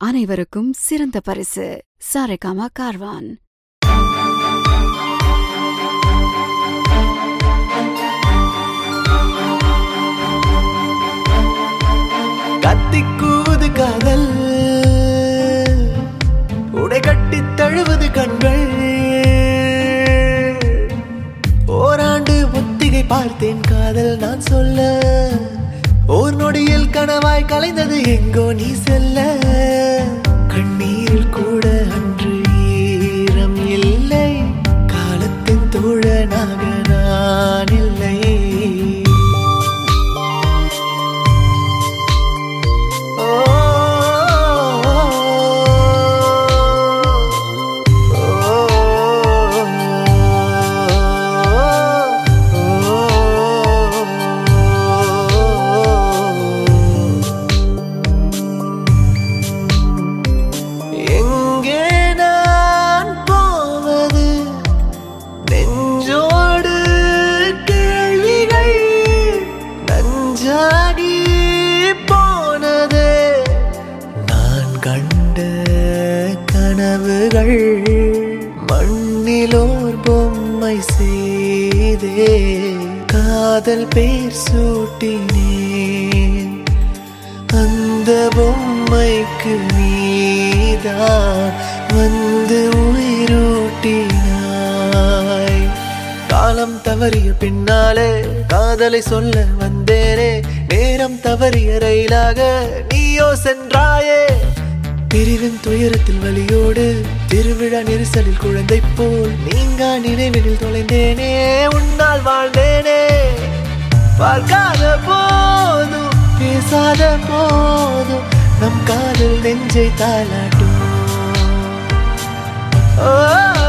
அனைவருக்கும் சிறந்த பரிசு சாரேகாமா கார்வான் கத்திக்கூது காதல் உடை கட்டி தழுவது கண்கள் ஓராண்டு ஒத்திகை பார்த்தேன் காதல் நான் சொல்ல ஓர் நொடியில் கனவாய் கலைந்தது எங்கோ நீ செல்ல கண்ணீரில் கூட அன்று ஈரம் இல்லை காலத்தின் தோழனாக நான் இல்லை எங்கே நான் போவது நெஞ்சோடு கேள்விகள் நஞ்சாகி போனது நான் கண்ட கனவுகள் மண்ணிலோர் பொம்மை செய்தே காதல் பேர் சூட்டினேன் அந்த பொம்மைக்கு நீதான் வந்து உயிரூட்டினாய் காலம் தவறிய பின்னாலே காதலை சொல்ல வந்தேனே நேரம் தவறிய ரயிலாக நீயோ சென்றாயே பிரிவின் துயரத்தில் வலியோடு திருவிழா நெரிசலில் குழந்தை போல் நீங்கா நினைவினில் தொலைந்தேனே உன்னால் வாழ்ந்தேனே பார்க்காத போதும் பேசாத போதும் நம் காதல் நெஞ்சை தாளாட்டும் ஓ